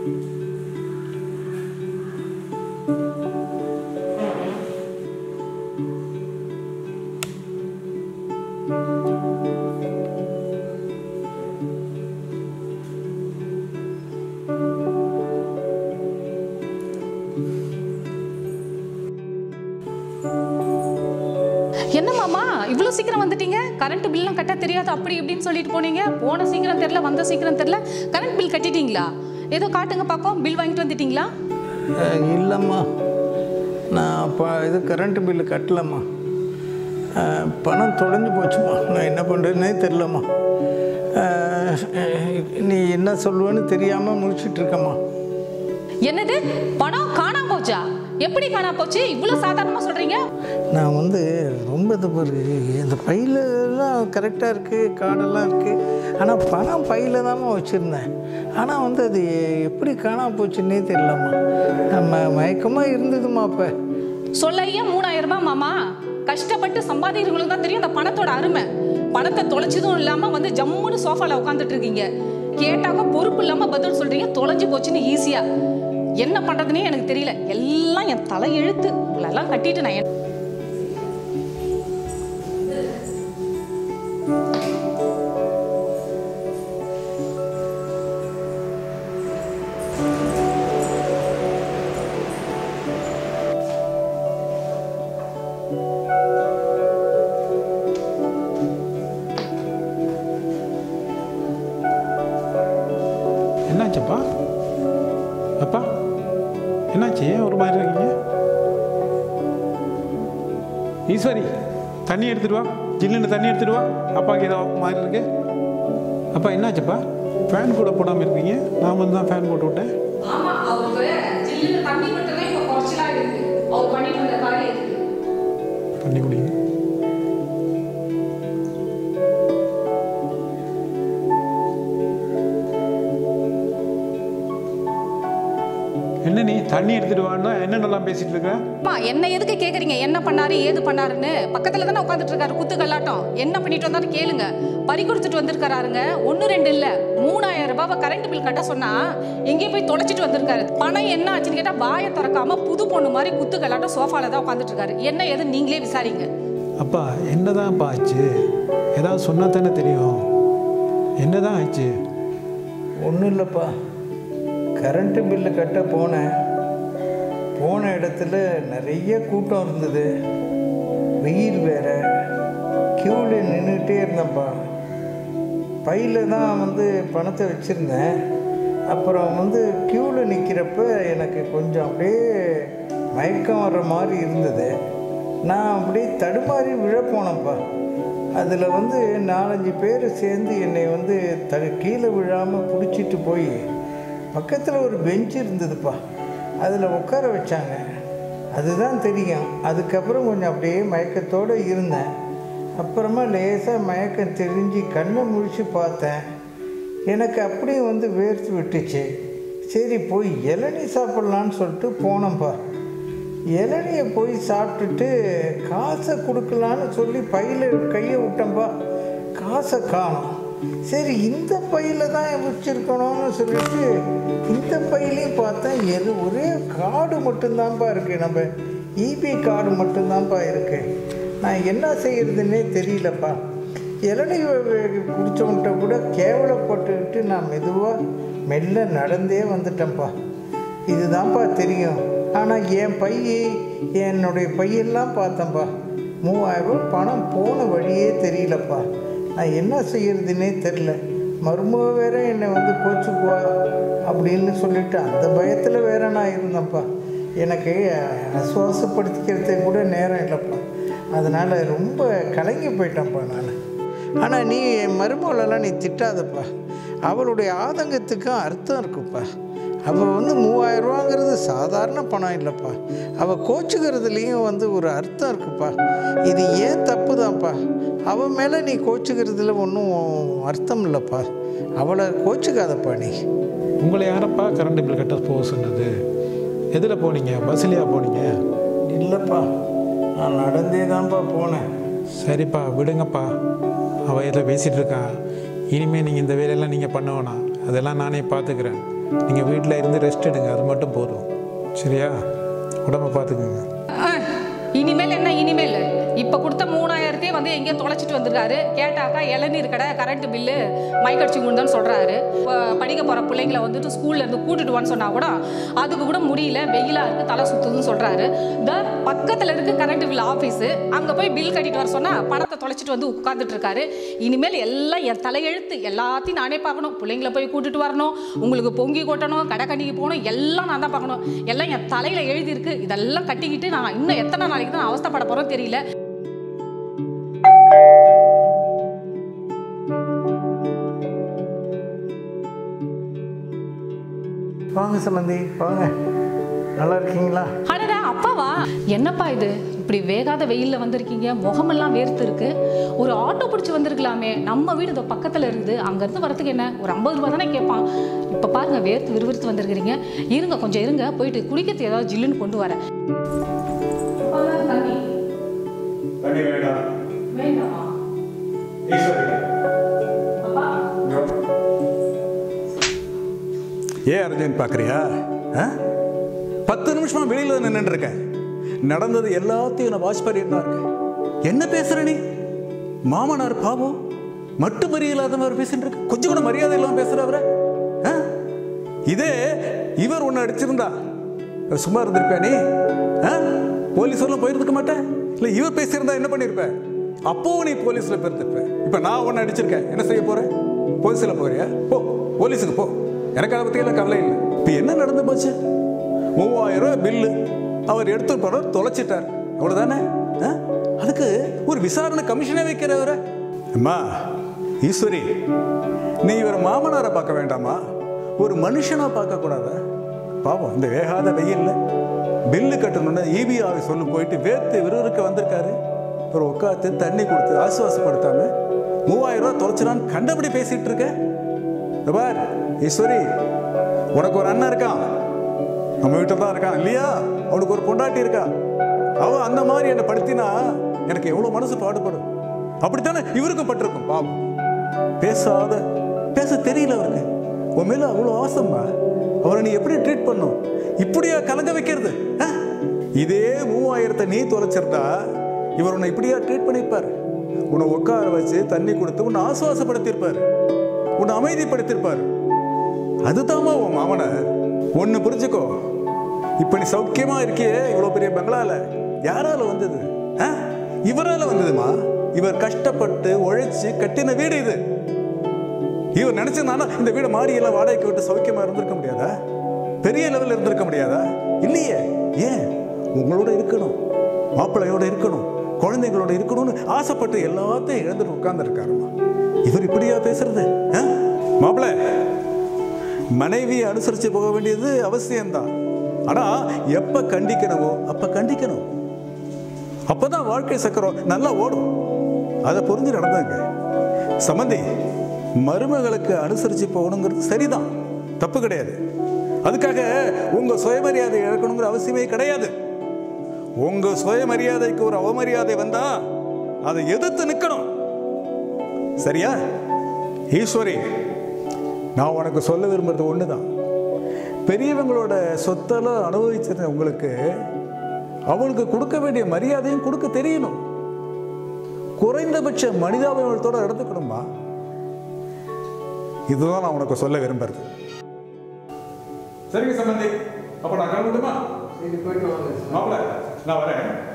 என்ன மாமா இவ்வளோ சீக்கிரம் வந்துட்டீங்க கரண்ட் பில்லாம் கட்ட தெரியாது அப்படி இப்படின்னு சொல்லிட்டு போனீங்க போன சீக்கிரம் தெரியல வந்த சீக்கிரம் தெரியல கரண்ட் பில் கட்டிட்டீங்களா ஏதோ காட்டுங்க பார்ப்போம் பில் வாங்கிட்டு வந்துட்டீங்களா அஹ், இல்லைம்மா நான் அப்போ இது கரண்ட் பில்லு கட்டலம்மா அஹ், பணம் தொலைஞ்சு போச்சுமா நான் என்ன பண்ணுறதுனே தெரிலம்மா அஹ், நீ என்ன சொல்லுவேன்னு தெரியாமல் முடிச்சிட்டு இருக்கம்மா என்னது பணம் காணாம போச்சா எப்படி காணாம போச்சு இவ்வளோ சாதாரணமா சொல்றீங்க நான் வந்து ரொம்ப இது பாரு இந்த பையிலலாம் கரெக்டாக இருக்குது கார்டெல்லாம் இருக்குது ஆனால் பணம் பையில் தாம்மா வச்சுருந்தேன் ஆனால் வந்து அது எப்படி காணாம போச்சுன்னே தெரியலம்மா நம்ம மயக்கமாக இருந்ததுமா அப்போ சொல்லையே மூணாயிரம் ரூபாய் மாமா கஷ்டப்பட்டு சம்பாதிக்கிறவங்களுக்கு தான் தெரியும் அந்த பணத்தோட அருமை பணத்தை தொலைச்சதும் இல்லாம வந்து ஜம்முன்னு சோஃபால உட்காந்துட்டு இருக்கீங்க கேட்டாக்க பொறுப்பு இல்லாம பதில் சொல்றீங்க தொலைஞ்சு போச்சுன்னு ஈஸியா என்ன பண்றதுனே எனக்கு தெரியல எல்லாம் என் தலை எழுத்து எல்லாம் கட்டிட்டு நான் என்- என்னாச்சுப்பா அப்பா என்னாச்சு ஏன் ஒரு மாதிரி இருக்கீங்க ஈஸ்வரி தண்ணி எடுத்துட்டு வா ஜில்லுன்னு தண்ணி எடுத்துட்டு வா அப்பாவுக்கு ஏதோ மாதிரி இருக்கு அப்பா என்னாச்சுப்பா ஃபேன் கூட போடாமல் இருக்கீங்க நான் வந்து தான் ஃபேன் போட்டு விட்டேன் ஆமா அவருக்கு ஜில்லுன்னு தண்ணி மட்டும் தான் இப்ப குறைச்சலா இருக்கு அவர் பண்ணிட்டு வந்த காரியத்துக்கு தண்ணி குடிங்க என்ன நீ தண்ணி எடுத்துட்டு வான்னா என்னென்னலாம் பேசிட்டு இருக்க அம்மா என்ன எதுக்கு கேக்குறீங்க என்ன பண்ணாரு ஏது பண்ணாருன்னு பக்கத்துல தானே உட்காந்துட்டு இருக்காரு குத்து கல்லாட்டம் என்ன பண்ணிட்டு வந்தாரு கேளுங்க பறி கொடுத்துட்டு வந்திருக்காருங்க ஒன்னு ரெண்டு இல்ல மூணாயிரம் ரூபாய் கரண்ட் பில் கட்ட சொன்னா எங்கேயும் போய் தொலைச்சிட்டு வந்திருக்காரு பணம் என்ன ஆச்சுன்னு கேட்டா வாயை திறக்காம புது பொண்ணு மாதிரி குத்து கல்லாட்டம் சோஃபால தான் உட்காந்துட்டு இருக்காரு என்ன ஏது நீங்களே விசாரிங்க அப்பா என்னதான்ப்பா ஆச்சு ஏதாவது சொன்னா தானே தெரியும் என்னதான் ஆச்சு ஒன்றும் இல்லைப்பா கரண்ட்டு பில்லு கட்ட போனேன் போன இடத்துல நிறைய கூட்டம் இருந்தது வெயில் வேற க்யூவில் நின்றுட்டே இருந்தேன்ப்பா பையில் தான் வந்து பணத்தை வச்சுருந்தேன் அப்புறம் வந்து க்யூவில் நிற்கிறப்ப எனக்கு கொஞ்சம் அப்படியே மயக்கம் வர்ற மாதிரி இருந்தது நான் அப்படியே தடுமாறி விழ போனேன்ப்பா அதில் வந்து நாலஞ்சு பேர் சேர்ந்து என்னை வந்து த கீழே விழாமல் பிடிச்சிட்டு போய் பக்கத்தில் ஒரு பெஞ்ச் இருந்ததுப்பா அதில் உட்கார வச்சாங்க அதுதான் தெரியும் அதுக்கப்புறம் கொஞ்சம் அப்படியே மயக்கத்தோடு இருந்தேன் அப்புறமா லேசாக மயக்கம் தெரிஞ்சு கண்ணை முழிச்சு பார்த்தேன் எனக்கு அப்படியே வந்து வேர்த்து விட்டுச்சு சரி போய் இளநீ சாப்பிட்லான்னு சொல்லிட்டு போனேன்ப்பா இளநியை போய் சாப்பிட்டுட்டு காசை கொடுக்கலான்னு சொல்லி பையில் கையை விட்டேன்ப்பா காசை காணோம் சரி இந்த பையில் தான் வச்சுருக்கணும்னு சொல்லிட்டு இந்த பையிலையும் பார்த்தேன் எது ஒரே கார்டு மட்டும்தான்ப்பா இருக்குது நம்ம இபி கார்டு மட்டும்தான்ப்பா இருக்குது நான் என்ன செய்யறதுன்னே தெரியலப்பா இளநீ குடித்தவன்கிட்ட கூட கேவலப்பட்டுக்கிட்டு நான் மெதுவாக மெல்ல நடந்தே வந்துட்டேன்ப்பா இதுதான்ப்பா தெரியும் ஆனால் என் பை என்னுடைய பையெல்லாம் பார்த்தேன்ப்பா மூவாயிரம் ரூபாய் பணம் போன வழியே தெரியலப்பா நான் என்ன செய்யறதுனே தெரில மருமக வேற என்னை வந்து கோச்சுக்குவா அப்படின்னு சொல்லிட்டு அந்த பயத்தில் வேற நான் இருந்தேன்ப்பா எனக்கு ஆசுவாசப்படுத்திக்கிறதுக்கு கூட நேரம் இல்லைப்பா அதனால் ரொம்ப கலங்கி போயிட்டேன்ப்பா நான் ஆனால் நீ என் மருமகளெல்லாம் நீ திட்டாதப்பா அவளுடைய ஆதங்கத்துக்கும் அர்த்தம் இருக்குப்பா அவள் வந்து மூவாயிரம் ரூபாங்கிறது சாதாரண பணம் இல்லைப்பா அவள் கோச்சுக்கிறதுலேயும் வந்து ஒரு அர்த்தம் இருக்குப்பா இது ஏன் தப்பு தான்ப்பா அவன் மேலே நீ கோச்சுக்கிறதுல ஒன்றும் அர்த்தம் இல்லைப்பா அவளை கோச்சுக்காதப்பா நீ உங்களை யாரப்பா கரண்ட் பில் கட்ட போக சொன்னது எதில் போனீங்க பஸ்லையா போனீங்க இல்லைப்பா நான் நடந்தே தான்ப்பா போனேன் சரிப்பா விடுங்கப்பா அவள் ஏதோ பேசிகிட்டு இருக்கா இனிமேல் நீங்கள் இந்த வேலையெல்லாம் நீங்கள் பண்ண வேணாம் அதெல்லாம் நானே பார்த்துக்கிறேன் நீங்கள் வீட்டில் இருந்து ரெஸ்ட் எடுங்க அது மட்டும் போதும் சரியா உடம்ப பார்த்துக்குங்க ஆ, இனிமேல் என்ன இனிமேல் இப்போ கொடுத்த மூணாயிரத்தையே வந்து எங்கேயோ தொலைச்சிட்டு வந்திருக்காரு கேட்டாக்கா இளநீர் கடை கரண்ட் பில்லு மைக்கடிச்சு கொடுந்தான்னு சொல்கிறாரு படிக்க போகிற பிள்ளைங்கள வந்துட்டு ஸ்கூல்ல இருந்து கூட்டிட்டு வான்னு சொன்னா கூட அதுக்கு கூட முடியல வெயிலாக இருக்குது தலை சுத்துதுன்னு சொல்கிறாரு இந்த பக்கத்தில் இருக்கு கரண்ட் பில் ஆஃபீஸு அங்கே போய் பில் கட்டிட்டு வர சொன்னால் பணத்தை தொலைச்சிட்டு வந்து உட்காந்துட்டு இருக்காரு இனிமேல் எல்லாம் என் தலையெழுத்து எல்லாத்தையும் நானே பார்க்கணும் பிள்ளைங்கள போய் கூட்டிட்டு வரணும் உங்களுக்கு பொங்கி கொட்டணும் கடை கட்டிக்கு போகணும் எல்லாம் நான் தான் பார்க்கணும் எல்லாம் என் தலையில் எழுதியிருக்கு இதெல்லாம் கட்டிக்கிட்டு நான் இன்னும் எத்தனை நாளைக்கு தான் நான் அவஸ்தைப்பட போகிறோம் தெரியல வாங்க சம்பந்தி வாங்க நல்லா இருக்கீங்களா அடடா அப்பாவா என்னப்பா இது இப்படி வேகாத வெயில்ல வந்திருக்கீங்க முகமெல்லாம் வேர்த்து இருக்கு ஒரு ஆட்டோ பிடிச்சி வந்திருக்கலாமே நம்ம வீடு இதோ பக்கத்துல இருக்குது அங்க இருந்து வரதுக்கு என்ன ஒரு ஐம்பது ரூபா தானே கேட்பான் இப்ப பாருங்க வேர்த்து விறுவிறுத்து வந்திருக்கிறீங்க இருங்க கொஞ்சம் இருங்க போயிட்டு குடிக்கிறதுக்கு ஏதாவது ஜில்லுன்னு கொண்டு வரேன் தண்ணி தண்ணி வேண்டாம் வேண்டாமா அப்பா ஏன் அர்ஜுன் பார்க்குறியா ஆ பத்து நிமிஷமா வெளியில் நின்றுட்டு இருக்கேன் நடந்தது எல்லாத்தையும் நான் வாட்ச் பண்ணிட்டு தான் இருக்கேன் என்ன பேசுற நீ மாமனார் பாவம் மட்டு மரியாதை இல்லாத மாதிரி பேசிட்டு இருக்கு கொஞ்சம் கூட மரியாதை இல்லாமல் பேசுறவர ஆ இதே இவர் ஒன்று அடிச்சிருந்தா சும்மா இருந்திருப்பேன் நீ ஆ போலீஸ் எல்லாம் போயிருக்க மாட்டேன் இல்லை இவர் பேசியிருந்தா என்ன பண்ணியிருப்ப அப்போவும் நீ போலீஸில் போயிருந்திருப்ப இப்போ நான் ஒன்று அடிச்சிருக்கேன் என்ன செய்ய போறேன் போலீஸில் போறியா போ போலீஸுக்கு போ எனக்கு அதை பற்றியெல்லாம் கவலை இல்லை இப்போ என்ன நடந்து போச்சு மூவாயிரம் ரூபாய் பில்லு அவர் எடுத்து படம் தொலைச்சிட்டார் அவ்வளோதானே ஆ? அதுக்கு ஒரு விசாரணை கமிஷனே வைக்கிறவர அம்மா ஈஸ்வரி நீ இவர் மாமனாரை பார்க்க வேண்டாமா ஒரு மனுஷனா பார்க்க கூடாதா பாவம் இந்த வேகாத வெயில்ல பில்லு கட்டணும்னு இபி ஆஃபீஸ் சொல்லு போயிட்டு வேர்த்து விறுவிறுக்க வந்திருக்காரு ஒரு உட்காந்து தண்ணி கொடுத்து ஆசுவாசப்படுத்தாம மூவாயிரம் ரூபாய் தொலைச்சிடான்னு கண்டபடி பேசிட்டு இருக்க இந்த பார் ஈஸ்வரி உனக்கு ஒரு அண்ணன் இருக்கான் நம்ம வீட்டில் தான் இருக்கான் இல்லையா அவனுக்கு ஒரு பொண்டாட்டி இருக்கா அவ அந்த மாதிரி என்னை படுத்தினா எனக்கு எவ்வளோ மனசு பாடுபடும் அப்படித்தானே இவருக்கும் பட்டிருக்கும் பாவம் பேசாத பேச தெரியல அவருக்கு உன் மேல அவ்வளோ ஆசைம்மா அவரை நீ எப்படி ட்ரீட் பண்ணும் இப்படியா கலங்க வைக்கிறது ஆ? இதே மூவாயிரத்தை நீ தொலைச்சிருந்தா இவர் உன்னை இப்படியா ட்ரீட் பண்ணியிருப்பார் உன்னை உட்கார வச்சு தண்ணி கொடுத்து உன்னை ஆசுவாசப்படுத்தியிருப்பார் உன்னை அமைதிப்படுத்தியிருப்பார் அதுதாம்மா உன் மாமனார் ஒன்று புரிஞ்சுக்கோ இப்போ நீ சௌக்கியமா இருக்கியே இவ்வளோ பெரிய பங்களால யாரால வந்தது ஆ? இவரால வந்ததுமா இவர் கஷ்டப்பட்டு உழைச்சு கட்டின வீடு இது இவர் நினைச்சிருந்தானா இந்த வீடு மாடியெல்லாம் வாடகைக்கு விட்டு சௌக்கியமா இருந்திருக்க முடியாதா பெரிய லெவலில் இருந்திருக்க முடியாதா இல்லையே ஏன் உங்களோட இருக்கணும் மாப்பிள்ளையோட இருக்கணும் குழந்தைங்களோட இருக்கணும்னு ஆசைப்பட்டு எல்லாத்தையும் இழந்துட்டு உட்கார்ந்துருக்காருமா இவர் இப்படியா பேசுறது ஆ? மாப்பிள்ளை மனைவியை அனுசரித்து போக வேண்டியது அவசியம்தான் ஆனா எப்ப கண்டிக்கணுமோ அப்ப கண்டிக்கணும் அப்பதான் வாழ்க்கை சக்கரம் நல்லா ஓடும் அதை புரிஞ்சு நடந்தாங்க சம்மந்தி மருமகளுக்கு அனுசரித்து போகணுங்கிறது சரிதான் தப்பு கிடையாது அதுக்காக உங்க சுயமரியாதை இழக்கணுங்கிற அவசியமே கிடையாது உங்க சுயமரியாதைக்கு ஒரு அவமரியாதை வந்தா அதை எதிர்த்து நிற்கணும் சரியா ஈஸ்வரி நான் உனக்கு சொல்ல விரும்புறது ஒன்று தான் பெரியவங்களோட சொத்தெல்லாம் அனுபவிச்சிருந்த உங்களுக்கு அவங்களுக்கு கொடுக்க வேண்டிய மரியாதையும் கொடுக்க தெரியணும் குறைந்தபட்ச மனிதாபிமானத்தோட நடந்துக்கணுமா இதுதான் நான் உனக்கு சொல்ல விரும்புறது சரிங்க சம்பந்தி அப்ப நான் கிளம்பட்டுமா சரி போயிட்டு வாங்க மாப்பிள்ள நான் வரேன்